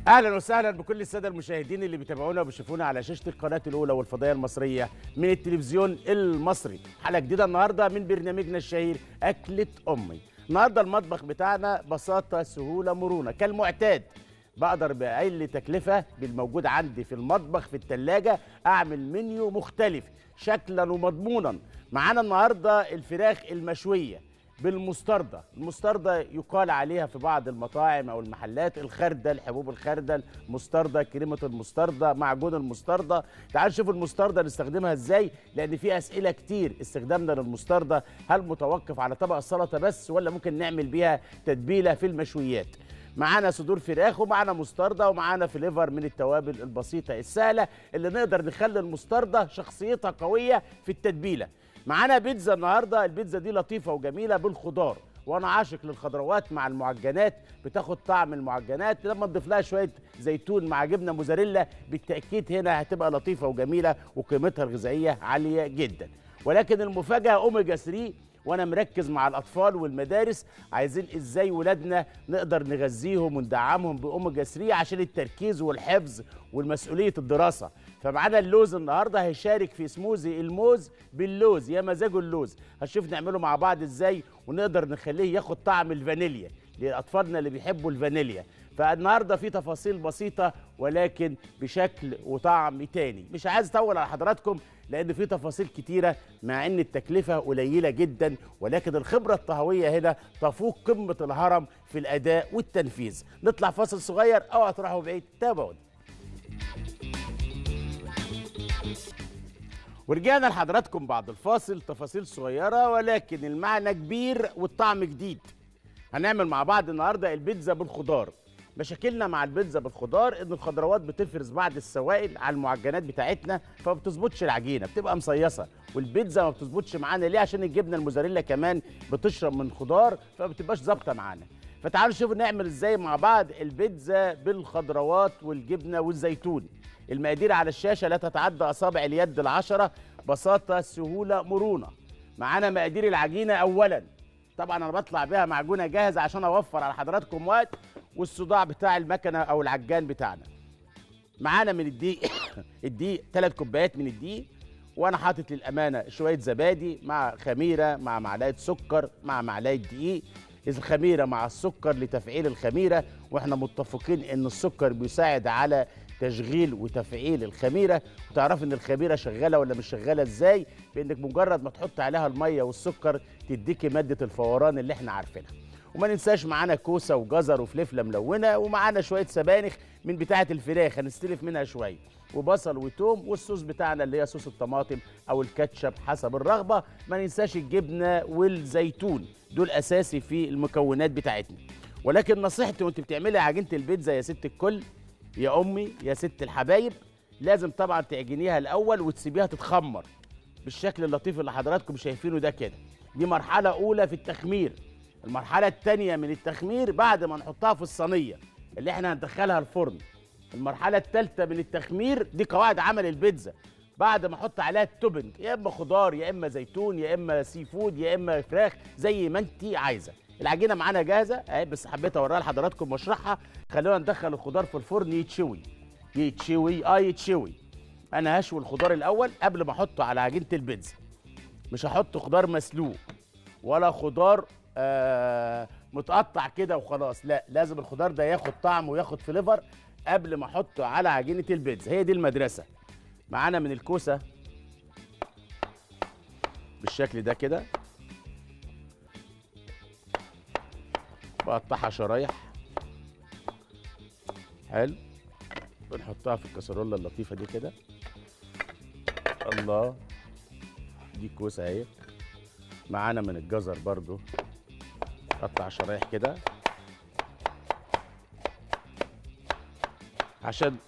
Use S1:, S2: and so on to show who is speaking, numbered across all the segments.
S1: اهلا وسهلا بكل الساده المشاهدين اللي بيتابعونا وبيشوفونا على شاشه القناه الاولى والفضائيه المصريه من التلفزيون المصري حلقه جديده النهارده من برنامجنا الشهير اكله امي النهارده المطبخ بتاعنا بساطه سهوله مرونه كالمعتاد بقدر باقل تكلفه بالموجود عندي في المطبخ في الثلاجه اعمل منيو مختلف شكلا ومضمونا معانا النهارده الفراخ المشويه بالمستردة المستردة يقال عليها في بعض المطاعم أو المحلات الخردل حبوب الخردل مستردة كريمة المستردة معجون المستردة تعال نشوف المستردة نستخدمها ازاي لأن في أسئلة كتير استخدامنا للمستردة هل متوقف على طبق السلطة بس ولا ممكن نعمل بيها تتبيلة في المشويات معانا صدور فراخ ومعانا مستردة ومعانا فليفر من التوابل البسيطة السهلة اللي نقدر نخلي المستردة شخصيتها قوية في التتبيلة معانا بيتزا النهارده البيتزا دي لطيفه وجميله بالخضار وانا عاشق للخضروات مع المعجنات بتاخد طعم المعجنات لما نضيف لها شويه زيتون مع جبنه موزاريلا بالتاكيد هنا هتبقى لطيفه وجميله وقيمتها الغذائيه عاليه جدا ولكن المفاجاه اوميجا 3 وانا مركز مع الاطفال والمدارس عايزين ازاي ولادنا نقدر نغذيهم وندعمهم باوميجا 3 عشان التركيز والحفظ والمسؤوليه الدراسه فمعانا اللوز النهارده هيشارك في سموزي الموز باللوز يا مزاجه اللوز هنشوف نعمله مع بعض ازاي ونقدر نخليه ياخد طعم الفانيليا لاطفالنا اللي بيحبوا الفانيليا فالنهارده في تفاصيل بسيطه ولكن بشكل وطعم تاني مش عايز اطول على حضراتكم لان في تفاصيل كتيره مع ان التكلفه قليله جدا ولكن الخبره الطهويه هنا تفوق قمه الهرم في الاداء والتنفيذ نطلع فاصل صغير اوعى تروحوا بعيد تابعوني ورجعنا لحضراتكم بعد الفاصل تفاصيل صغيرة ولكن المعنى كبير والطعم جديد هنعمل مع بعض النهاردة البيتزا بالخضار مشاكلنا مع البيتزا بالخضار ان الخضروات بتفرز بعض السوائل على المعجنات بتاعتنا فما بتظبطش العجينه بتبقى مصيصه والبيتزا ما بتظبطش معانا ليه عشان الجبنه الموزاريلا كمان بتشرب من خضار فما بتبقاش ظابطه معانا فتعالوا نشوف نعمل ازاي مع بعض البيتزا بالخضروات والجبنه والزيتون المقادير على الشاشه لا تتعدى اصابع اليد العشره بساطه سهوله مرونه معانا مقادير العجينه اولا طبعا انا بطلع بيها معجونه جاهزه عشان اوفر على حضراتكم وقت والصداع بتاع المكنه او العجان بتاعنا معانا من الدقيق الدقيق ثلاث كوبايات من الدقيق وانا حاطط للامانه شويه زبادي مع خميره مع معلقه سكر مع معلقه دقيق الخميره مع السكر لتفعيل الخميره واحنا متفقين ان السكر بيساعد على تشغيل وتفعيل الخميره وتعرف ان الخميره شغاله ولا مش شغاله ازاي بانك مجرد ما تحط عليها الميه والسكر تديكي ماده الفوران اللي احنا عارفينها وما ننساش معانا كوسه وجزر وفلفله ملونه ومعانا شويه سبانخ من بتاعه الفراخ هنستلف منها شويه وبصل وتوم والصوص بتاعنا اللي هي صوص الطماطم او الكاتشب حسب الرغبه ما ننساش الجبنه والزيتون دول اساسي في المكونات بتاعتنا ولكن نصيحتي وانت بتعملي عجينه البيتزا يا ست الكل يا امي يا ست الحبايب لازم طبعا تعجنيها الاول وتسيبيها تتخمر بالشكل اللطيف اللي حضراتكم شايفينه ده كده دي مرحله اولى في التخمير المرحله الثانيه من التخمير بعد ما نحطها في الصينيه اللي احنا هندخلها الفرن المرحله الثالثه من التخمير دي قواعد عمل البيتزا بعد ما احط عليها التوبنج يا اما خضار يا اما زيتون يا اما سي فود يا اما فراخ زي ما انت عايزه العجينه معانا جاهزه اهي بس حبيت اوريها لحضراتكم واشرحها خلونا ندخل الخضار في الفرن يتشوي يتشوي اه يتشوي انا هشوي الخضار الاول قبل ما احطه على عجينه البيتزا مش هحط خضار مسلوق ولا خضار آه متقطع كده وخلاص لا لازم الخضار ده ياخد طعم وياخد فليفر قبل ما احطه على عجينه البيتزا هي دي المدرسه معانا من الكوسه بالشكل ده كده بقطعها شرايح حلو بنحطها في الكسرولة اللطيفة دي كده الله دي كوسة اهي معانا من الجزر برضو قطع شرايح كده عشان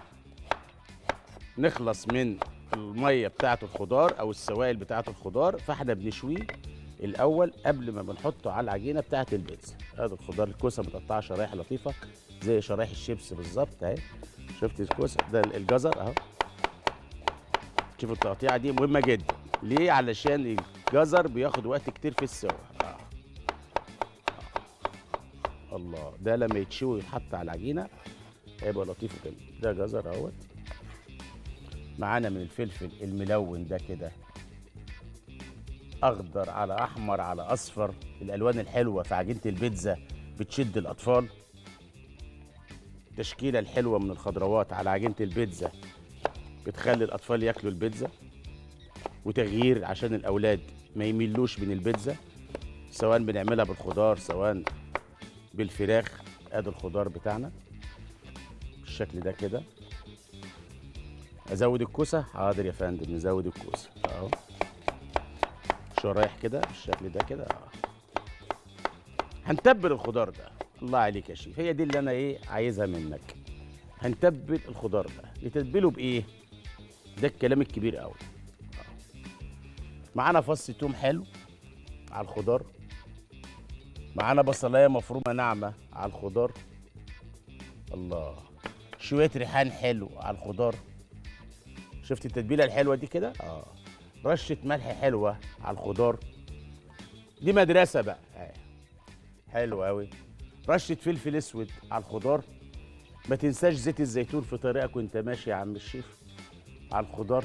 S1: نخلص من المية بتاعة الخضار أو السوائل بتاعة الخضار فاحنا بنشويه الأول قبل ما بنحطه على العجينة بتاعة البيتزا هذا الخضار الكوسة متقطعة شرايح لطيفة زي شرايح الشيبس بالظبط اهي شفت الكوسة ده الجزر اهو شوف التقطيعة دي مهمة جدا ليه علشان الجزر بياخد وقت كتير في السوا آه. آه. الله ده لما يتشوي ويتحط على العجينة هيبقى لطيف وجميل ده جزر اهوت معانا من الفلفل الملون ده كده اخضر على احمر على اصفر الالوان الحلوه في عجينه البيتزا بتشد الاطفال التشكيله الحلوه من الخضروات على عجينه البيتزا بتخلي الاطفال ياكلوا البيتزا وتغيير عشان الاولاد ما يميلوش من البيتزا سواء بنعملها بالخضار سواء بالفراخ ادي الخضار بتاعنا بالشكل ده كده ازود الكوسه حاضر يا فندم نزود الكوسه اهو شرايح كده بالشكل ده كده اه هنتبل الخضار ده الله عليك يا شيف هي دي اللي انا ايه عايزها منك هنتبل الخضار ده نتبله بايه ده الكلام الكبير قوي معانا فص توم حلو على الخضار معانا بصلايه مفرومه ناعمه على الخضار الله شويه ريحان حلو على الخضار شفت التتبيله الحلوه دي كده اه رشه ملح حلوه على الخضار دي مدرسه بقى آه. حلو قوي رشه فلفل اسود على الخضار ما تنساش زيت الزيتون في طريقك وانت ماشي يا عم الشيف على الخضار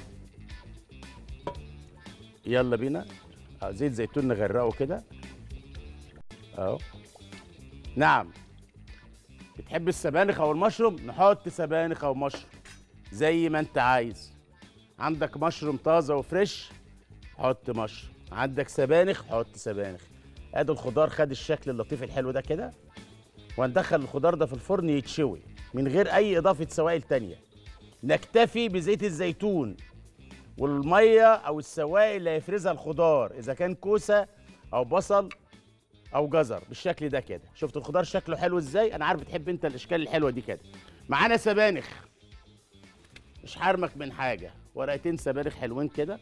S1: يلا بينا آه زيت زيتون نغرقه كده اهو نعم بتحب السبانخ او المشروم نحط سبانخ او مشروم زي ما انت عايز عندك مشروم طازه وفريش حط مشروم عندك سبانخ حط سبانخ ادي الخضار خد الشكل اللطيف الحلو ده كده وندخل الخضار ده في الفرن يتشوي من غير اي اضافه سوائل تانية نكتفي بزيت الزيتون والميه او السوائل اللي هيفرزها الخضار اذا كان كوسه او بصل او جزر بالشكل ده كده شفت الخضار شكله حلو ازاي انا عارف بتحب انت الاشكال الحلوه دي كده معانا سبانخ مش حارمك من حاجه ورقتين سبانخ حلوين كده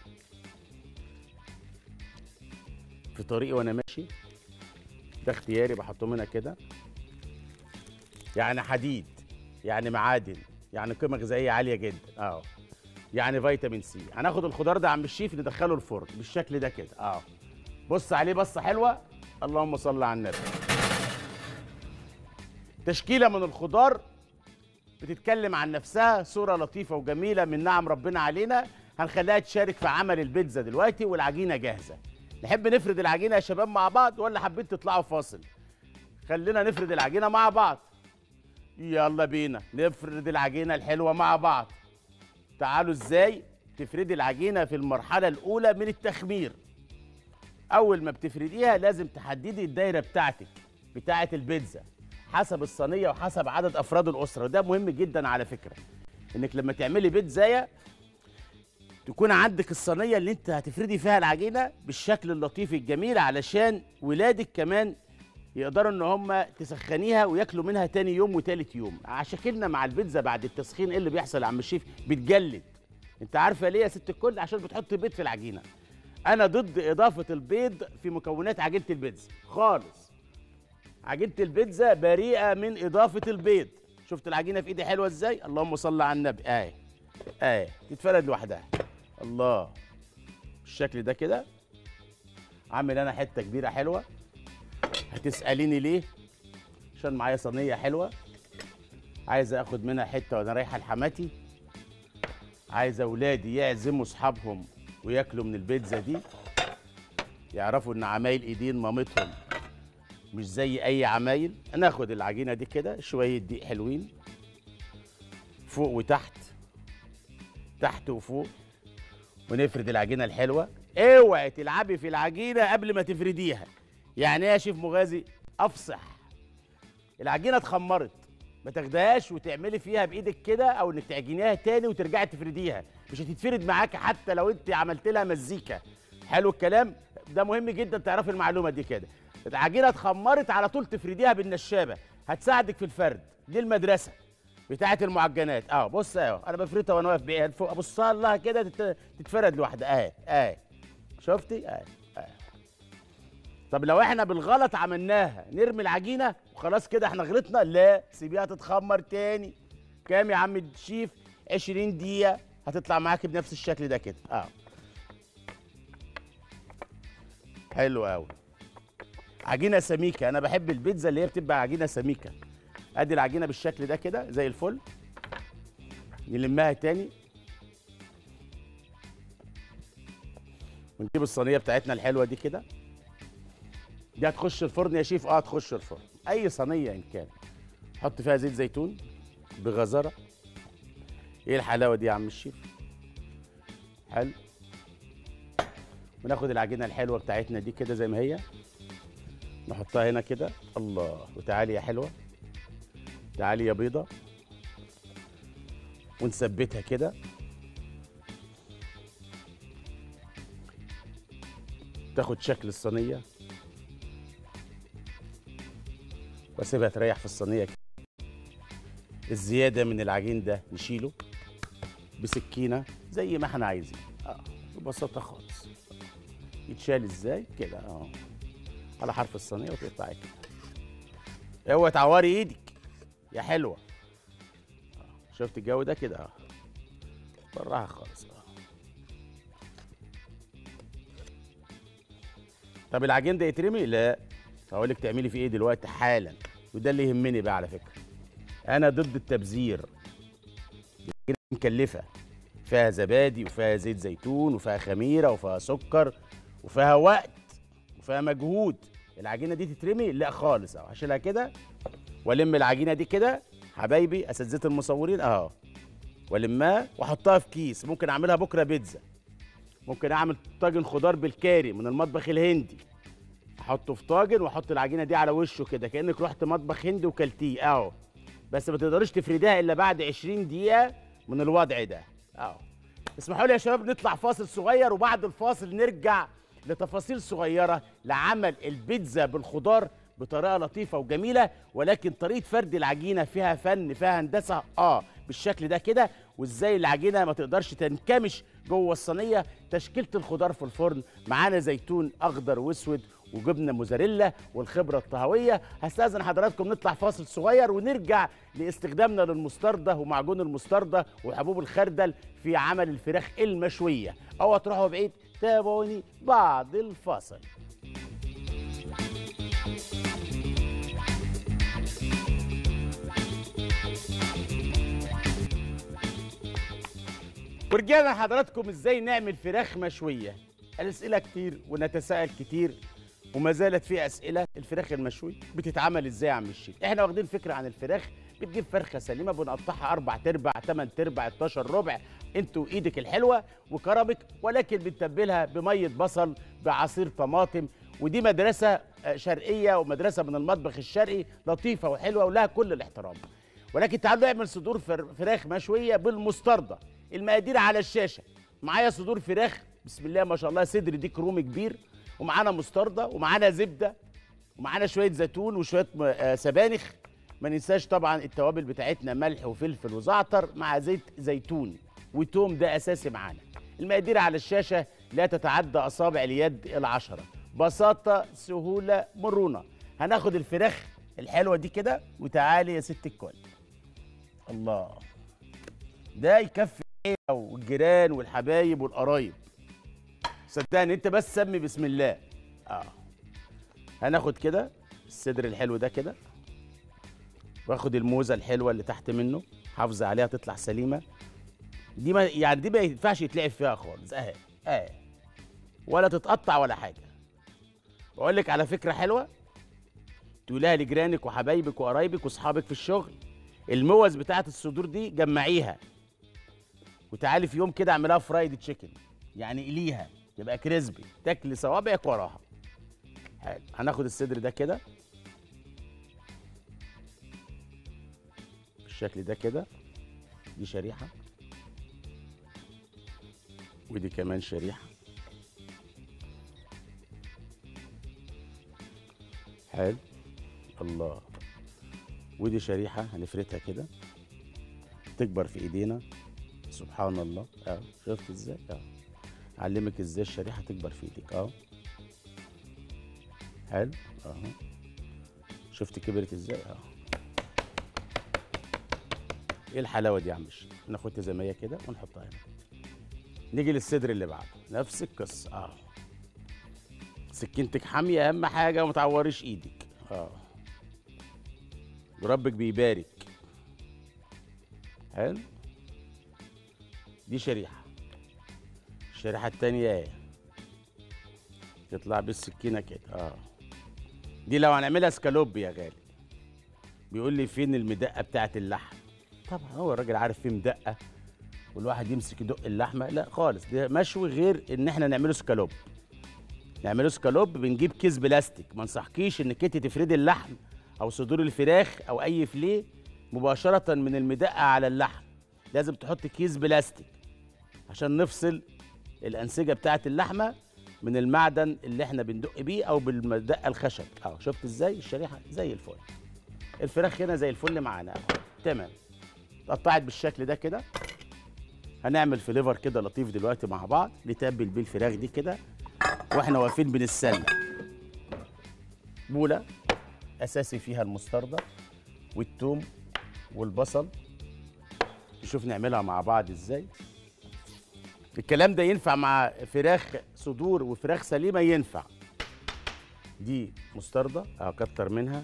S1: في طريقي وانا ماشي ده اختياري بحطهم هنا كده يعني حديد يعني معادن يعني قيمه غذائيه عاليه جدا اه يعني فيتامين سي هناخد الخضار ده عم الشيف ندخله الفرن بالشكل ده كده اه بص عليه بصه حلوه اللهم صل على النبي تشكيله من الخضار بتتكلم عن نفسها صوره لطيفه وجميله من نعم ربنا علينا هنخليها تشارك في عمل البيتزا دلوقتي والعجينه جاهزه نحب نفرد العجينه يا شباب مع بعض ولا حابين تطلعوا فاصل خلينا نفرد العجينه مع بعض يلا بينا نفرد العجينه الحلوه مع بعض تعالوا ازاي تفردي العجينه في المرحله الاولى من التخمير اول ما بتفرديها لازم تحددي الدايره بتاعتك بتاعه البيتزا حسب الصينيه وحسب عدد افراد الاسره وده مهم جدا على فكره انك لما تعملي بيتزايه تكون عندك الصينيه اللي انت هتفردي فيها العجينه بالشكل اللطيف الجميل علشان ولادك كمان يقدروا ان هم تسخنيها وياكلوا منها تاني يوم وتالت يوم عشاكلنا مع البيتزا بعد التسخين ايه اللي بيحصل يا عم الشيف بتجلد انت عارفه ليه يا ست الكل عشان بتحط بيض في العجينه انا ضد اضافه البيض في مكونات عجينه البيتزا خالص عجينه البيتزا بريئه من اضافه البيض شفت العجينه في ايدي حلوه ازاي اللهم صل على النبي اهي اهي تتفرد لوحدها الله بالشكل ده كده عامل انا حته كبيره حلوه هتساليني ليه عشان معايا صينيه حلوه عايز اخد منها حته وانا رايحه لحماتي عايز اولادي يعزموا اصحابهم وياكلوا من البيتزا دي يعرفوا ان عمايل ايدين مامتهم مش زي اي عمايل ناخد العجينه دي كده شويه دقيق حلوين فوق وتحت تحت وفوق ونفرد العجينه الحلوه اوعي تلعبي في العجينه قبل ما تفرديها يعني ايه يا شيف مغازي افصح العجينه اتخمرت ما تاخدهاش وتعملي فيها بايدك كده او انك تعجنيها تاني وترجعي تفرديها مش هتتفرد معاكي حتى لو انت عملت لها مزيكا حلو الكلام ده مهم جدا تعرفي المعلومه دي كده العجينه اتخمرت على طول تفرديها بالنشابه هتساعدك في الفرد دي المدرسه بتاعه المعجنات اه بص اهو انا بفردها وانا واقف بايه فوق ابصها لها كده تت- تتفرد لوحدها اهي اهي شفتي اهي اهي طب لو احنا بالغلط عملناها نرمي العجينه وخلاص كده احنا غلطنا لا سيبيها تتخمر تاني كام يا عم الشيف 20 دقيقه هتطلع معاك بنفس الشكل ده كده اه حلو قوي عجينه سميكه انا بحب البيتزا اللي هي بتبقى عجينه سميكه ادي العجينه بالشكل ده كده زي الفل نلمها تاني ونجيب الصينيه بتاعتنا الحلوه دي كده دي هتخش الفرن يا شيف اه تخش الفرن اي صينيه ان كان حط فيها زيت زيتون بغزره ايه الحلاوه دي يا عم الشيف حلو وناخد العجينه الحلوه بتاعتنا دي كده زي ما هي نحطها هنا كده الله وتعالي يا حلوه تعالي يا بيضه ونثبتها كده تاخد شكل الصينيه واسيبها تريح في الصينيه كده الزياده من العجين ده نشيله بسكينه زي ما احنا عايزين اه ببساطه خالص يتشال ازاي كده اه على حرف الصينيه وتقطعي كده اوعي تعوري ايدك يا حلوه آه. شفت الجو ده كده اه بالراحه خالص اه طب العجين ده يترمي لا هقول لك تعملي فيه ايه دلوقتي حالا وده اللي يهمني بقى على فكره انا ضد التبذير العجينة مكلفه فيها زبادي وفيها زيت زيتون وفيها خميره وفيها سكر وفيها وقت وفيها مجهود العجينه دي تترمي لا خالص اهو هشيلها كده والم العجينه دي كده حبايبي اساتذه المصورين اهو والمها واحطها في كيس ممكن اعملها بكره بيتزا ممكن اعمل طاجن خضار بالكاري من المطبخ الهندي احطه في طاجن واحط العجينه دي على وشه كده كانك رحت مطبخ هندي وكلتيه اهو بس ما تقدريش تفرديها الا بعد 20 دقيقه من الوضع ده اهو اسمحوا لي يا شباب نطلع فاصل صغير وبعد الفاصل نرجع لتفاصيل صغيره لعمل البيتزا بالخضار بطريقه لطيفه وجميله ولكن طريقه فرد العجينه فيها فن فيها هندسه اه بالشكل ده كده وازاي العجينه ما تقدرش تنكمش جوه الصينيه تشكيله الخضار في الفرن معانا زيتون اخضر واسود وجبنه موزاريلا والخبره الطهويه هستاذن حضراتكم نطلع فاصل صغير ونرجع لاستخدامنا للمستردة ومعجون المستردة وحبوب الخردل في عمل الفراخ المشويه او تروحوا بعيد تابعوني بعد الفاصل ورجعنا لحضراتكم ازاي نعمل فراخ مشويه الاسئله كتير ونتساءل كتير وما زالت في اسئله الفراخ المشوي بتتعمل ازاي يا عم الشيخ احنا واخدين فكره عن الفراخ بتجيب فرخه سليمه بنقطعها اربع تربع ثمان تربع 12 ربع انتوا ايدك الحلوه وكرمك ولكن بنتبلها بميه بصل بعصير طماطم ودي مدرسه آه، شرقيه ومدرسه من المطبخ الشرقي لطيفه وحلوه ولها كل الاحترام ولكن تعالوا نعمل صدور فر- فراخ مشويه بالمستردة المقادير على الشاشه معايا صدور فراخ بسم الله ما شاء الله صدر ديك رومي كبير ومعانا مستردة ومعانا زبده ومعانا شويه زيتون وشويه م- آه، سبانخ ما ننساش طبعا التوابل بتاعتنا ملح وفلفل وزعتر مع زيت زيتون وتوم ده اساسي معانا المقادير على الشاشه لا تتعدى اصابع اليد العشره بساطه سهوله مرونه هناخد الفراخ الحلوه دي كده وتعالي يا ست الكل الله ده يكفي العيلة والجيران والحبايب والقرايب صدقني انت بس سمي بسم الله اه هناخد كده الصدر الحلو ده كده واخد الموزه الحلوه اللي تحت منه حافظ عليها تطلع سليمه دي ما يعني دي ما ينفعش يتلعب فيها خالص اهي اهي ولا تتقطع ولا حاجه بقول لك على فكره حلوه تقولها لجيرانك وحبايبك وقرايبك واصحابك في الشغل الموز بتاعت الصدور دي جمعيها وتعالي في يوم كده اعملها فرايد تشيكن يعني قليها تبقى كريسبي تاكلي صوابعك وراها حلو هناخد الصدر ده كده بالشكل ده كده دي شريحه ودي كمان شريحه حلو الله ودي شريحه هنفردها كده تكبر في ايدينا سبحان الله اه شفت ازاي اه اعلمك ازاي الشريحه تكبر في ايدك اه حلو اهو شفت كبرت ازاي اه ايه الحلاوه دي يا عم الشيخ ناخدها زي ما هي كده ونحطها هنا نيجي للصدر اللي بعده نفس القصه اه سكينتك حاميه اهم حاجه وما تعوريش ايدك اه وربك بيبارك حلو دي شريحه الشريحه التانية اهي تطلع بالسكينه كده اه دي لو هنعملها سكالوب يا غالي بيقول لي فين المدقه بتاعت اللحم طبعا هو الراجل عارف فين مدقه والواحد يمسك يدق اللحمه لا خالص ده مشوي غير ان احنا نعمله سكالوب نعمله سكالوب بنجيب كيس بلاستيك ما انصحكيش انك انت تفردي اللحم او صدور الفراخ او اي فليه مباشره من المدقه على اللحم لازم تحط كيس بلاستيك عشان نفصل الانسجه بتاعه اللحمه من المعدن اللي احنا بندق بيه او بالمدقه الخشب اهو شفت ازاي الشريحه زي الفل الفراخ هنا زي الفل معانا اهو تمام اتقطعت بالشكل ده كده هنعمل فليفر كده لطيف دلوقتي مع بعض نتبل بيه الفراخ دي كده واحنا واقفين بنتسلى بوله اساسي فيها المستردة والثوم والبصل نشوف نعملها مع بعض ازاي الكلام ده ينفع مع فراخ صدور وفراخ سليمه ينفع دي مستردة اكتر منها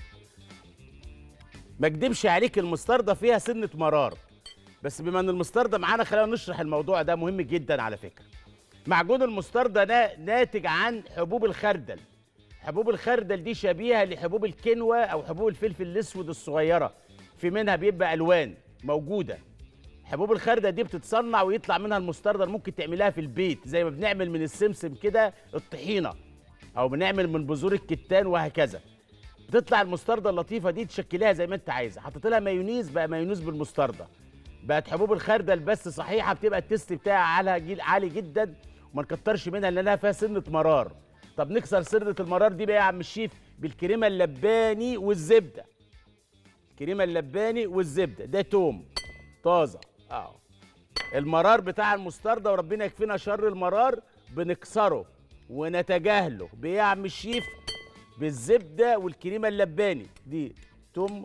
S1: ما اكدبش عليك المستردة فيها سنه مرار بس بما ان المستردة معانا خلينا نشرح الموضوع ده مهم جدا على فكره معجون المستردة نا- ناتج عن حبوب الخردل حبوب الخردل دي شبيهه لحبوب الكنوة او حبوب الفلفل الاسود الصغيره في منها بيبقى الوان موجوده حبوب الخردل دي بتتصنع ويطلع منها المستردة ممكن تعملها في البيت زي ما بنعمل من السمسم كده الطحينه او بنعمل من بذور الكتان وهكذا بتطلع المستردة اللطيفه دي تشكلها زي ما انت عايزه حطيت لها مايونيز بقى مايونيز بالمستردة بقت حبوب الخردل بس صحيحه بتبقى التست بتاعها على جيل عالي جدا وما نكترش منها لانها فيها سنه مرار طب نكسر سنه المرار دي بقى يا عم الشيف بالكريمه اللباني والزبده الكريمه اللباني والزبده ده توم طازه اه المرار بتاع المستردة وربنا يكفينا شر المرار بنكسره ونتجاهله بايه يا عم الشيف بالزبده والكريمه اللباني دي توم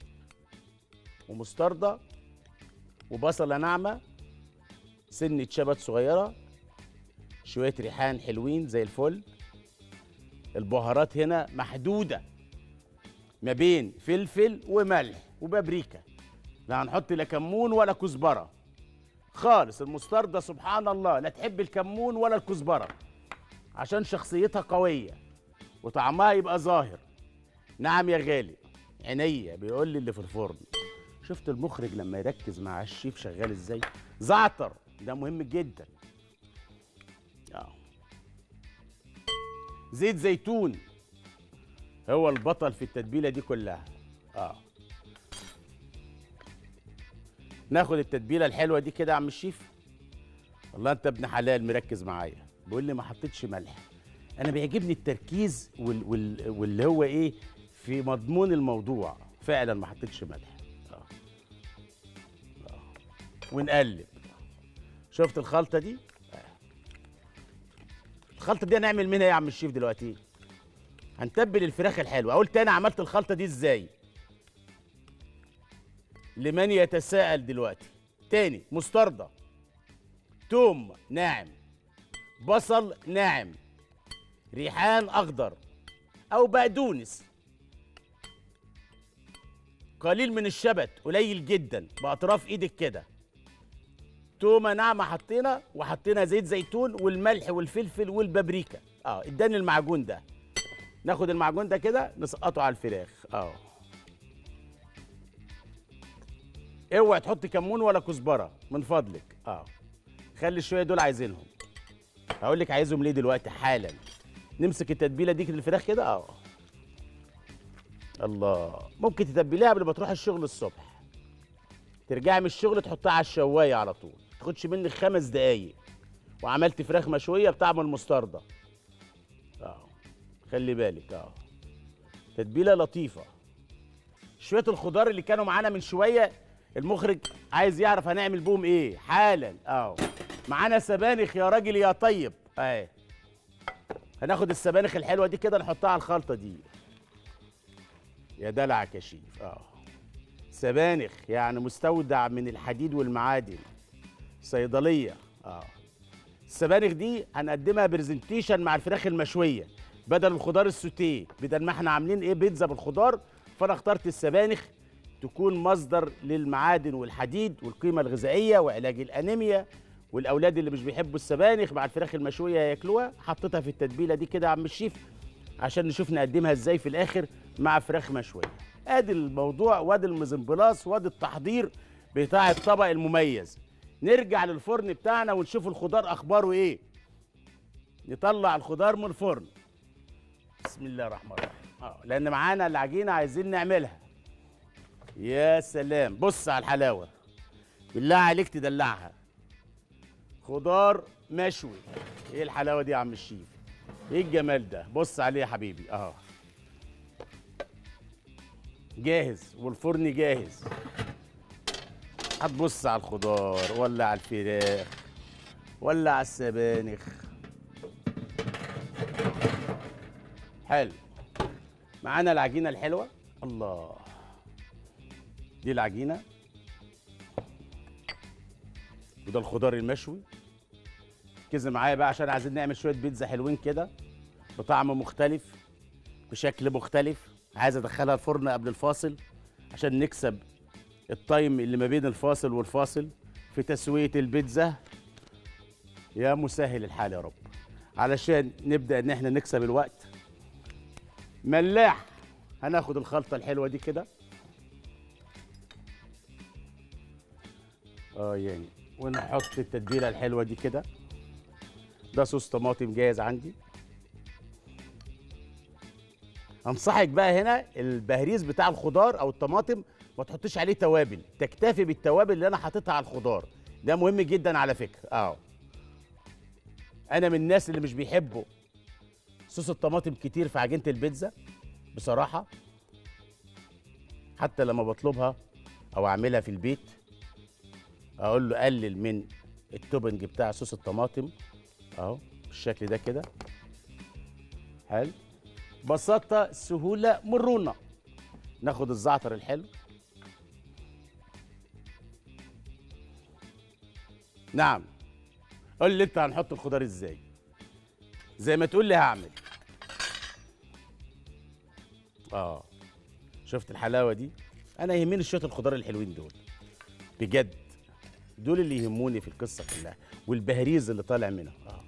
S1: ومستردة وبصله ناعمه سنه شبت صغيره شويه ريحان حلوين زي الفل البهارات هنا محدوده ما بين فلفل وملح وبابريكا لا هنحط لا كمون ولا كزبره خالص المستردة سبحان الله لا تحب الكمون ولا الكزبره عشان شخصيتها قويه وطعمها يبقى ظاهر نعم يا غالي عينيا بيقول لي اللي في الفرن شفت المخرج لما يركز مع الشيف شغال ازاي زعتر ده مهم جدا اه زيت زيتون هو البطل في التتبيله دي كلها اه ناخد التتبيله الحلوه دي كده يا عم الشيف والله انت ابن حلال مركز معايا بيقول لي ما حطيتش ملح انا بيعجبني التركيز وال... وال... واللي هو ايه في مضمون الموضوع فعلا ما حطيتش ملح آه. آه. ونقلب شفت الخلطه دي آه. الخلطه دي هنعمل منها ايه يا عم الشيف دلوقتي هنتبل الفراخ الحلوه اقول تاني عملت الخلطه دي ازاي لمن يتساءل دلوقتي تاني مستردة توم ناعم بصل ناعم ريحان اخضر او بقدونس قليل من الشبت قليل جدا باطراف ايدك كده تومه ناعمه حطينا وحطينا زيت زيتون والملح والفلفل والبابريكا اه اداني المعجون ده ناخد المعجون ده كده نسقطه على الفراخ اه اوعى تحط كمون ولا كزبره من فضلك اه خلي الشويه دول عايزينهم هقول لك عايزهم ليه دلوقتي حالا نمسك التتبيله دي للفراخ كده اه الله ممكن تتبليها قبل ما تروح الشغل الصبح ترجعي من الشغل تحطها على الشوايه على طول ما تاخدش منك خمس دقايق وعملت فراخ مشويه بطعم المستردة اه خلي بالك اه تتبيله لطيفه شويه الخضار اللي كانوا معانا من شويه المخرج عايز يعرف هنعمل بهم ايه حالا اه معانا سبانخ يا راجل يا طيب اهي هناخد السبانخ الحلوه دي كده نحطها على الخلطه دي يا دلعك يا شيف اه سبانخ يعني مستودع من الحديد والمعادن صيدليه اه السبانخ دي هنقدمها برزنتيشن مع الفراخ المشويه بدل الخضار السوتيه بدل ما احنا عاملين ايه بيتزا بالخضار فانا اخترت السبانخ تكون مصدر للمعادن والحديد والقيمه الغذائيه وعلاج الانيميا والاولاد اللي مش بيحبوا السبانخ مع الفراخ المشويه ياكلوها حطيتها في التتبيله دي كده يا عم الشيف عشان نشوف نقدمها ازاي في الاخر مع فراخ مشويه ادي الموضوع وادي المزمبلاص وادي التحضير بتاع الطبق المميز نرجع للفرن بتاعنا ونشوف الخضار اخباره ايه نطلع الخضار من الفرن بسم الله الرحمن الرحيم اه لان معانا العجينه عايزين نعملها يا سلام بص على الحلاوه بالله عليك تدلعها خضار مشوي ايه الحلاوه دي يا عم الشيف ايه الجمال ده بص عليه يا حبيبي اهو جاهز والفرن جاهز هتبص على الخضار ولا على الفراخ ولا على السبانخ حلو معانا العجينه الحلوه الله دي العجينه وده الخضار المشوي ركزي معايا بقى عشان عايزين نعمل شويه بيتزا حلوين كده بطعم مختلف بشكل مختلف عايز ادخلها الفرن قبل الفاصل عشان نكسب التايم اللي ما بين الفاصل والفاصل في تسويه البيتزا يا مسهل الحال يا رب علشان نبدا ان احنا نكسب الوقت ملاح هناخد الخلطه الحلوه دي كده اه يعني ونحط التتبيله الحلوه دي كده ده صوص طماطم جاهز عندي انصحك بقى هنا البهريز بتاع الخضار او الطماطم ما تحطش عليه توابل تكتفي بالتوابل اللي انا حاططها على الخضار ده مهم جدا على فكره اه انا من الناس اللي مش بيحبوا صوص الطماطم كتير في عجينه البيتزا بصراحه حتى لما بطلبها او اعملها في البيت اقول له قلل من التوبنج بتاع صوص الطماطم اهو بالشكل ده كده حلو بساطه سهوله مرونه ناخد الزعتر الحلو نعم قول لي انت هنحط الخضار ازاي زي ما تقول لي هعمل اه شفت الحلاوه دي انا يهمني شويه الخضار الحلوين دول بجد دول اللي يهموني في القصه كلها والبهريز اللي طالع منها اه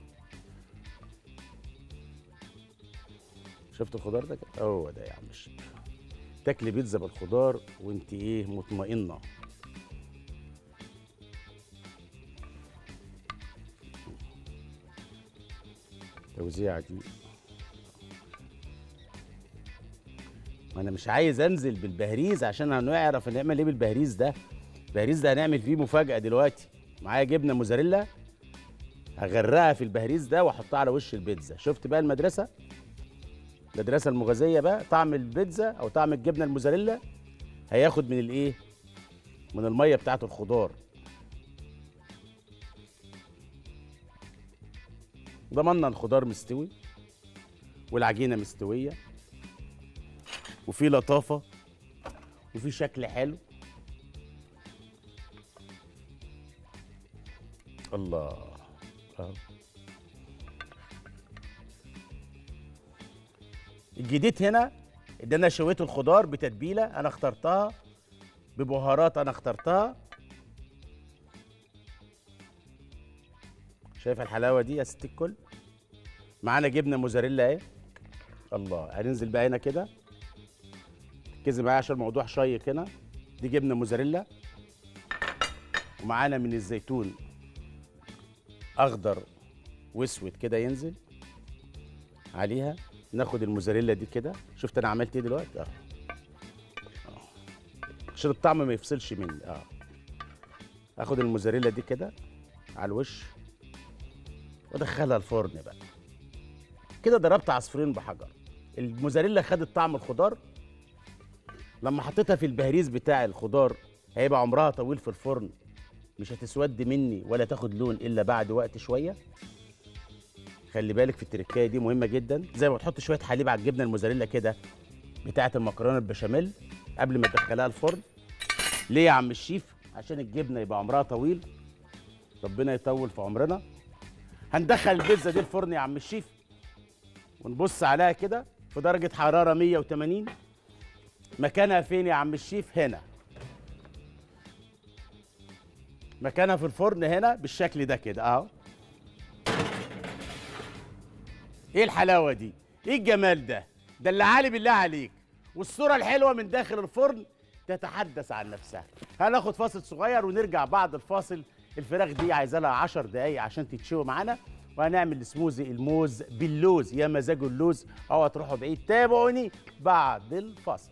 S1: شفت الخضار ده كده هو ده يا عم الشيخ تاكلي بيتزا بالخضار وانت ايه مطمئنه التوزيعه دي ما انا مش عايز انزل بالبهريز عشان هنعرف نعمل ايه بالبهريز ده البهريز ده هنعمل فيه مفاجاه دلوقتي معايا جبنه موزاريلا هغرقها في البهريز ده واحطها على وش البيتزا شفت بقى المدرسه المدرسه المغازيه بقى طعم البيتزا او طعم الجبنه الموزاريلا هياخد من الايه من الميه بتاعه الخضار ضمننا الخضار مستوي والعجينه مستويه وفي لطافه وفي شكل حلو الله أهو. الجديد هنا ان انا شويت الخضار بتتبيله انا اخترتها ببهارات انا اخترتها شايف الحلاوه دي يا ست الكل معانا جبنه موزاريلا اهي الله هننزل بقى هنا كده ركزي معايا عشان الموضوع شيق هنا دي جبنه موزاريلا ومعانا من الزيتون اخضر واسود كده ينزل عليها ناخد الموزاريلا دي كده شفت انا عملت ايه دلوقتي اه آه. عشان الطعم ما يفصلش مني اه اخد الموزاريلا دي كده على الوش وادخلها الفرن بقى كده ضربت عصفورين بحجر الموزاريلا خدت طعم الخضار لما حطيتها في البهريز بتاع الخضار هيبقى عمرها طويل في الفرن مش هتسود مني ولا تاخد لون الا بعد وقت شويه خلي بالك في التركايه دي مهمه جدا زي ما تحط شويه حليب على الجبنه الموزاريلا كده بتاعه المكرونه البشاميل قبل ما تدخلها الفرن ليه يا عم الشيف عشان الجبنه يبقى عمرها طويل ربنا يطول في عمرنا هندخل البيتزا دي الفرن يا عم الشيف ونبص عليها كده في درجه حراره 180 مكانها فين يا عم الشيف هنا مكانها في الفرن هنا بالشكل ده كده اهو ايه الحلاوه دي ايه الجمال ده ده اللي عالي بالله عليك والصوره الحلوه من داخل الفرن تتحدث عن نفسها هناخد فاصل صغير ونرجع بعد الفاصل الفراخ دي عايزه لها 10 دقايق عشان تتشوي معانا وهنعمل سموزي الموز باللوز يا مزاج اللوز او هتروحوا بعيد تابعوني بعد الفاصل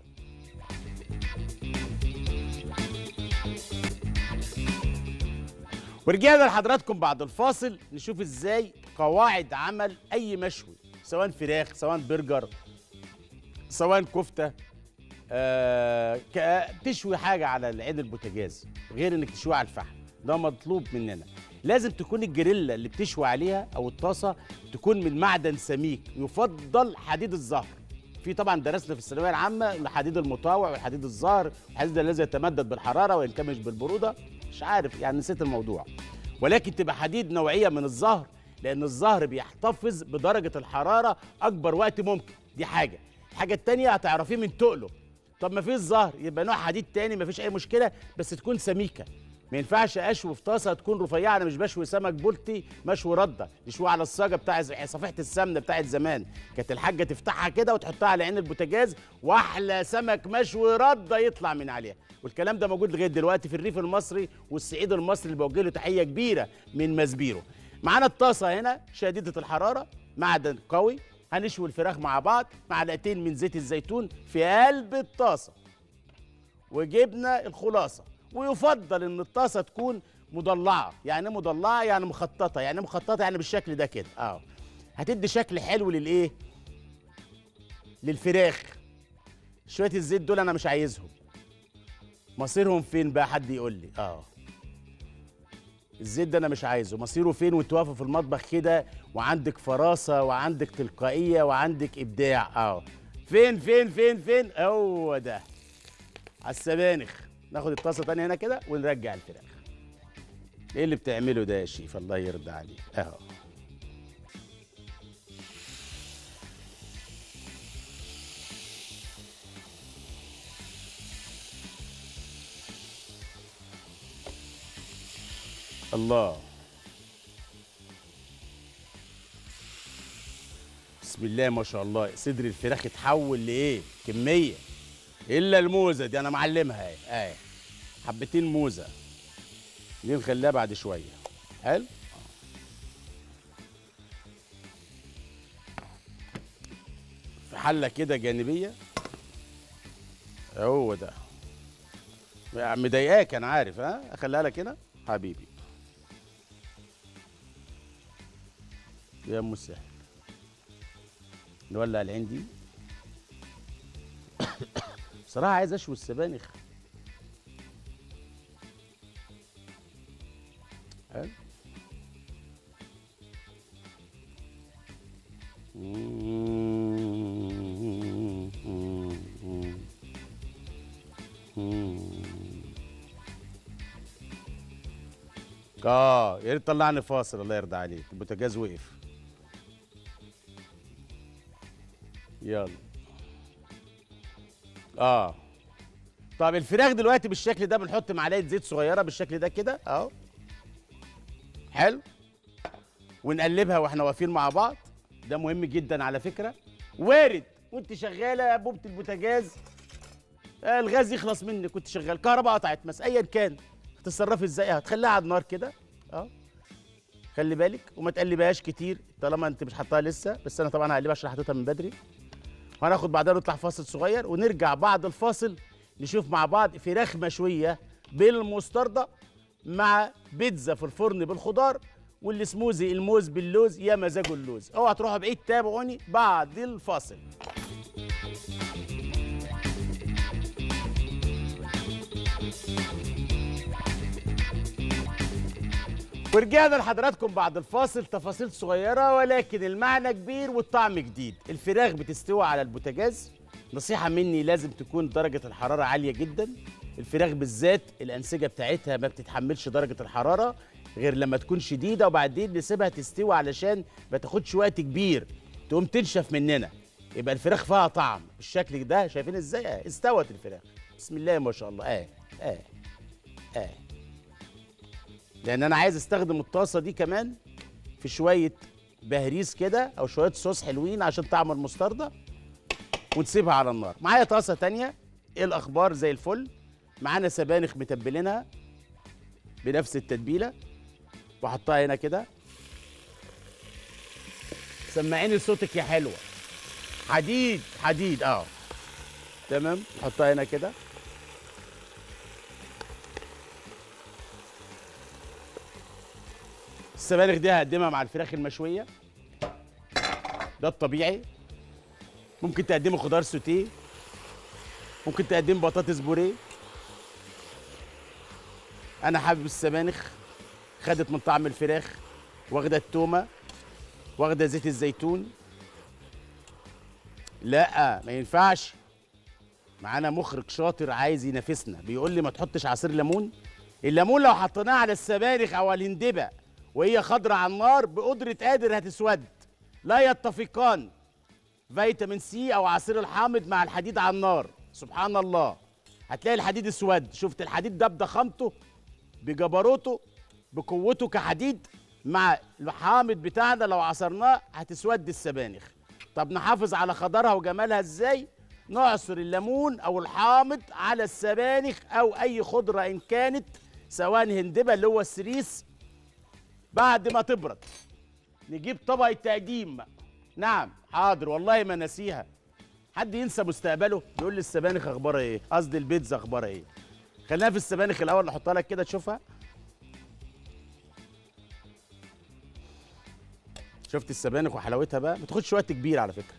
S1: ورجعنا لحضراتكم بعد الفاصل نشوف ازاي قواعد عمل اي مشوي سواء فراخ سواء برجر سواء كفته آه ك- تشوي حاجه على العين البوتاجاز غير انك تشوي على الفحم ده مطلوب مننا لازم تكون الجريلا اللي بتشوي عليها او الطاسه تكون من معدن سميك يفضل حديد الزهر في طبعا درسنا في الثانويه العامه الحديد المطاوع والحديد الزهر الحديد الذي يتمدد بالحراره وان كان مش بالبروده مش عارف يعني نسيت الموضوع ولكن تبقى حديد نوعيه من الزهر لان الزهر بيحتفظ بدرجه الحراره اكبر وقت ممكن دي حاجه الحاجه التانية هتعرفيه من تقله طب ما فيش زهر يبقى نوع حديد تاني ما فيش اي مشكله بس تكون سميكه ما ينفعش اشوي في طاسه تكون رفيعه انا مش بشوي سمك بولتي مشوي رده نشوي على الصاجه بتاع ز- صفيحه السمنه بتاعت زمان كانت الحاجه تفتحها كده وتحطها على عين البوتاجاز واحلى سمك مشوي رده يطلع من عليها والكلام ده موجود لغايه دلوقتي في الريف المصري والصعيد المصري اللي بوجه له تحيه كبيره من مزبيرو معانا الطاسه هنا شديده الحراره معدن قوي هنشوي الفراخ مع بعض معلقتين من زيت الزيتون في قلب الطاسه وجبنا الخلاصه ويفضل ان الطاسه تكون مضلعه يعني إيه مضلعه يعني مخططه يعني إيه مخططه يعني بالشكل ده كده اه هتدي شكل حلو للايه للفراخ شويه الزيت دول انا مش عايزهم مصيرهم فين بقى حد يقول لي اه الزيت ده انا مش عايزه مصيره فين وانت واقفه في المطبخ كده وعندك فراسه وعندك تلقائيه وعندك ابداع اه فين فين فين فين هو ده على السبانخ ناخد الطاسه تانية هنا كده ونرجع الفراخ ايه اللي بتعمله ده يا شيف الله يرضى عليك اهو الله بسم الله ما شاء الله صدر الفراخ اتحول لايه كميه الا الموزه دي انا معلمها اهي اهي حبتين موزه دي نخليها بعد شويه حلو في حله كده جانبيه هو ده مضايقاك انا عارف ها اخليها لك هنا حبيبي يا ام السهل نولع العين دي بصراحه عايز اشوي السبانخ حلو اه يا ريت طلعني فاصل الله يرضى عليك البوتاجاز وقف يلا اه طب الفراخ دلوقتي بالشكل ده بنحط معلقه زيت صغيره بالشكل ده كده اهو حلو ونقلبها واحنا واقفين مع بعض ده مهم جدا على فكره وارد وانت شغاله يا بوبه البوتاجاز آه، الغاز يخلص منك كنت شغال كهرباء قطعت مثلا ايا كان هتتصرفي ازاي هتخليها على النار كده اه خلي بالك وما تقلبهاش كتير طالما انت مش حطاها لسه بس انا طبعا هقلبها عشان حطيتها من بدري وهناخد بعدها نطلع فاصل صغير ونرجع بعد الفاصل نشوف مع بعض فراخ مشويه بالمستردة مع بيتزا في الفرن بالخضار والسموزي الموز باللوز يا مزاج اللوز اوعى تروحوا بعيد تابعوني بعد الفاصل ورجعنا لحضراتكم بعد الفاصل تفاصيل صغيرة ولكن المعنى كبير والطعم جديد الفراخ بتستوي على البوتاجاز نصيحة مني لازم تكون درجة الحرارة عالية جدا الفراخ بالذات الأنسجة بتاعتها ما بتتحملش درجة الحرارة غير لما تكون شديدة وبعدين نسيبها تستوي علشان ما تاخدش وقت كبير تقوم تنشف مننا يبقى الفراخ فيها طعم بالشكل ده شايفين ازاي اه استوت الفراخ بسم الله ما شاء الله اه اه اه لان انا عايز استخدم الطاسه دي كمان في شويه بهريز كده او شويه صوص حلوين عشان طعم المستردة ونسيبها على النار معايا طاسه تانية ايه الاخبار زي الفل معانا سبانخ متبلينها بنفس التتبيله واحطها هنا كده سمعيني صوتك يا حلوه حديد حديد اه تمام حطها هنا كده السبانخ دي هقدمها مع الفراخ المشويه ده الطبيعي ممكن تقدمي خضار سوتيه ممكن تقدمي بطاطس بوريه انا حابب السبانخ خدت من طعم الفراخ واخده التومه واخده زيت الزيتون لا ما ينفعش معانا مخرج شاطر عايز ينافسنا بيقول لي ما تحطش عصير ليمون الليمون لو حطيناه على السبانخ او على الهندبه وهي خضرة على النار بقدرة قادر هتسود لا يتفقان فيتامين سي او عصير الحامض مع الحديد على النار سبحان الله هتلاقي الحديد اسود شفت الحديد ده بضخامته بجبروته بقوته كحديد مع الحامض بتاعنا لو عصرناه هتسود السبانخ طب نحافظ على خضرها وجمالها ازاي نعصر الليمون او الحامض على السبانخ او اي خضره ان كانت سواء هندبه اللي هو السريس بعد ما تبرد نجيب طبق التقديم نعم حاضر والله ما نسيها حد ينسى مستقبله يقول لي السبانخ اخبارها ايه قصدي البيتزا اخبارها ايه خلينا في السبانخ الاول نحطها لك كده تشوفها شفت السبانخ وحلاوتها بقى ما تاخدش وقت كبير على فكره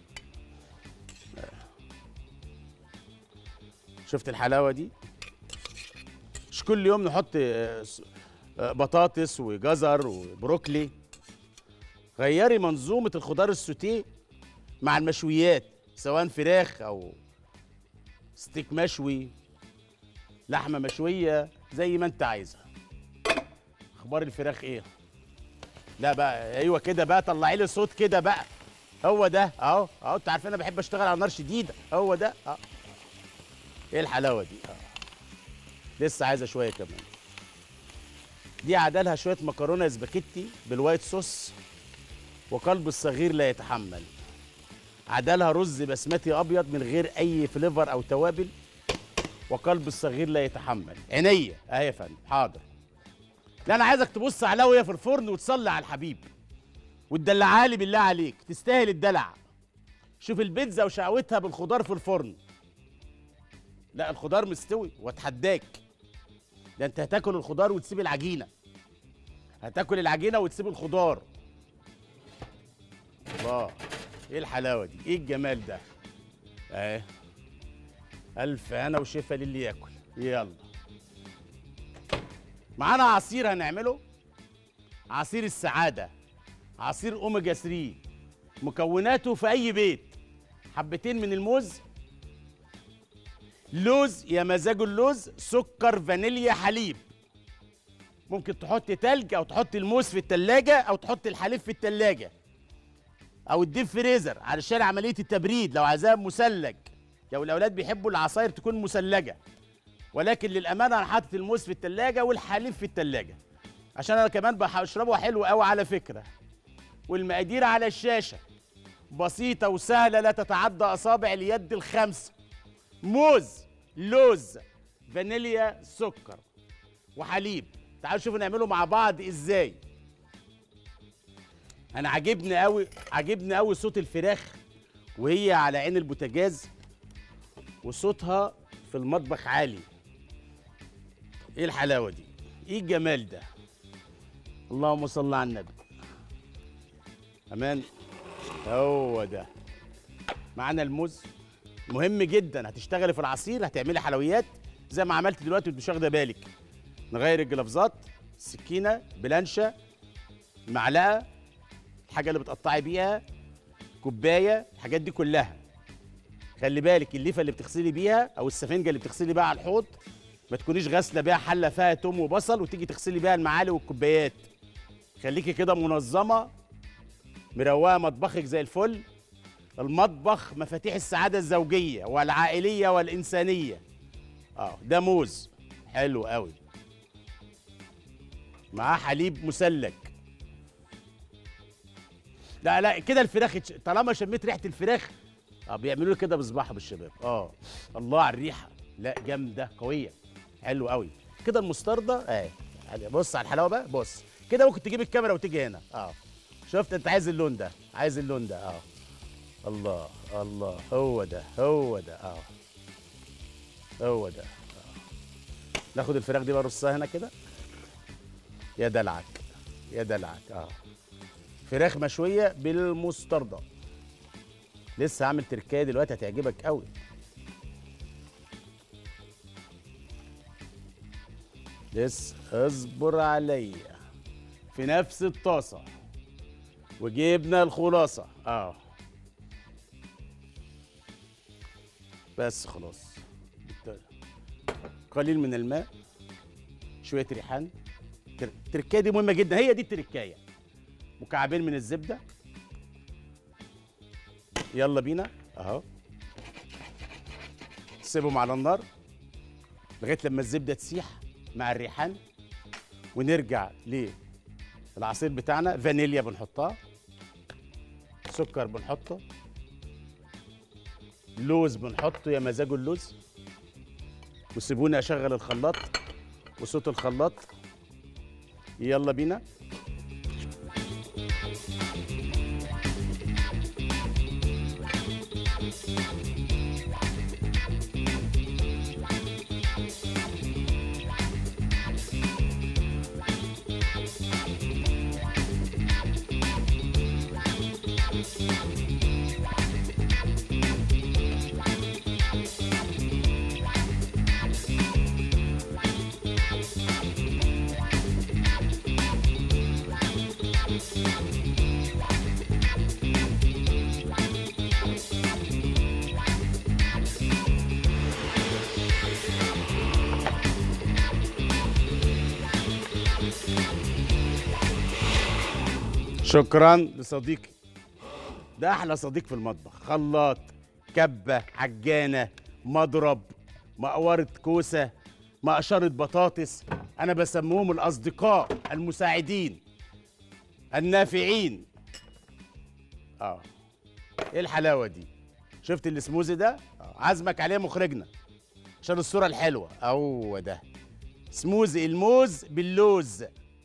S1: شفت الحلاوه دي مش كل يوم نحط آه، س- آه، بطاطس وجزر وبروكلي غيري منظومه الخضار السوتيه مع المشويات سواء فراخ او ستيك مشوي لحمه مشويه زي ما انت عايزها اخبار الفراخ ايه لا بقى ايوه كده بقى طلعي لي صوت كده بقى هو ده اهو اهو انت عارفين انا بحب اشتغل على نار شديده هو ده اه ايه الحلاوه دي اه لسه عايزه شويه كمان دي عدلها شويه مكرونه سباكيتي بالوايت صوص وقلب الصغير لا يتحمل عدلها رز بسمتي ابيض من غير اي فليفر او توابل وقلب الصغير لا يتحمل عينيا اهي يا فندم حاضر لا انا عايزك تبص عليها وهي في الفرن وتصلي على الحبيب وتدلعها لي بالله عليك تستاهل الدلع شوف البيتزا وشقوتها بالخضار في الفرن لا الخضار مستوي واتحداك ده انت هتاكل الخضار وتسيب العجينه هتاكل العجينه وتسيب الخضار الله ايه الحلاوه دي ايه الجمال ده اهي الف هنا وشفا للي ياكل يلا معانا عصير هنعمله عصير السعاده عصير اوميجا 3 مكوناته في اي بيت حبتين من الموز لوز يا مزاج اللوز سكر فانيليا حليب ممكن تحط تلج او تحط الموز في التلاجة او تحط الحليب في التلاجة او الديب فريزر علشان عملية التبريد لو عايزاها مثلج لو الاولاد بيحبوا العصاير تكون مثلجة ولكن للامانة انا حاطط الموز في التلاجة والحليب في التلاجة عشان انا كمان بشربه حلو قوي على فكرة والمقادير على الشاشة بسيطة وسهلة لا تتعدى أصابع اليد الخمسة موز لوز فانيليا سكر وحليب تعالوا شوفوا نعمله مع بعض ازاي انا عاجبني قوي عاجبني قوي صوت الفراخ وهي على عين البوتاجاز وصوتها في المطبخ عالي ايه الحلاوه دي ايه الجمال ده اللهم صل على النبي امان هو ده معانا الموز مهم جدا هتشتغلي في العصير هتعملي حلويات زي ما عملت دلوقتي وانت مش واخده بالك نغير الجلافزات السكينه بلانشه معلقه الحاجه اللي بتقطعي بيها كوبايه الحاجات دي كلها خلي بالك الليفه اللي بتغسلي بيها او السفنجه اللي بتغسلي بيها على الحوض ما تكونيش غاسله بيها حله فيها توم وبصل وتيجي تغسلي بيها المعالق والكوبايات خليكي كده منظمه مروقه مطبخك زي الفل المطبخ مفاتيح السعاده الزوجيه والعائليه والانسانيه اه ده موز حلو قوي معاه حليب مسلك لا لا كده الفراخ يتش... طالما شميت ريحه الفراخ اه بيعملوا لي كده بصباحهم الشباب اه الله على الريحه لا جامده قويه حلو قوي كده المستردة اهي يعني بص على الحلاوه بقى بص كده ممكن تجيب الكاميرا وتيجي هنا اه شفت انت عايز اللون ده عايز اللون ده اه الله الله هو ده هو ده اه هو ده آه. ناخد الفراخ دي بقى رصها هنا كده يا دلعك يا دلعك اه فراخ مشويه بالمستردة لسه هعمل تركايه دلوقتي هتعجبك قوي لسه اصبر عليا في نفس الطاسه وجبنا الخلاصه اه بس خلاص قليل من الماء شويه ريحان تر- التركايه دي مهمه جدا هي دي التركايه مكعبين من الزبده يلا بينا اهو سيبهم على النار لغايه لما الزبده تسيح مع الريحان ونرجع للعصير بتاعنا فانيليا بنحطها سكر بنحطه لوز بنحطه يا مزاجه اللوز وسيبوني اشغل الخلاط وصوت الخلاط يلا بينا شكرا لصديقي ده احلى صديق في المطبخ خلاط كبه عجانه مضرب مقوره كوسه مقشره بطاطس انا بسموهم الاصدقاء المساعدين النافعين اه ايه الحلاوه دي شفت السموزي ده آه. عزمك عليه مخرجنا عشان الصوره الحلوه هو ده سموزي الموز باللوز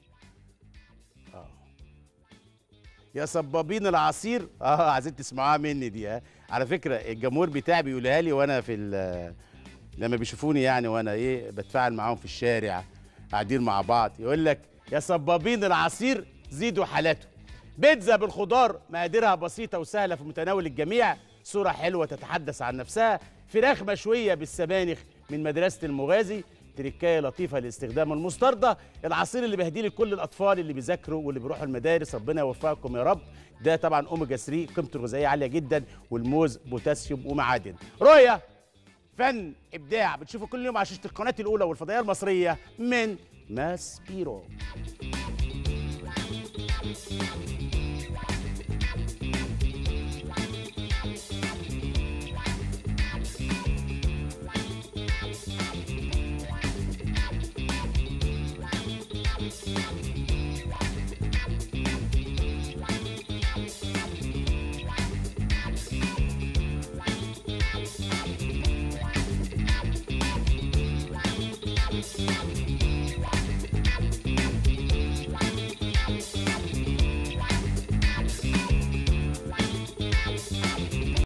S1: يا صبابين العصير اه عايزين تسمعوها مني دي ها على فكره الجمهور بتاعي بيقولها لي وانا في ال- لما بيشوفوني يعني وانا ايه بتفاعل معاهم في الشارع قاعدين مع بعض يقول لك يا صبابين العصير زيدوا حالاته بيتزا بالخضار مقاديرها بسيطه وسهله في متناول الجميع صوره حلوه تتحدث عن نفسها فراخ مشويه بالسبانخ من مدرسه المغازي تركايه لطيفه لاستخدام المستردة العصير اللي بهديه لكل الاطفال اللي بيذاكروا واللي بيروحوا المدارس ربنا يوفقكم يا رب ده طبعا اوميجا 3 قيمته الغذائيه عاليه جدا والموز بوتاسيوم ومعادن رؤيه فن ابداع بتشوفوا كل يوم على شاشه القناه الاولى والفضائيه المصريه من ماس بيرو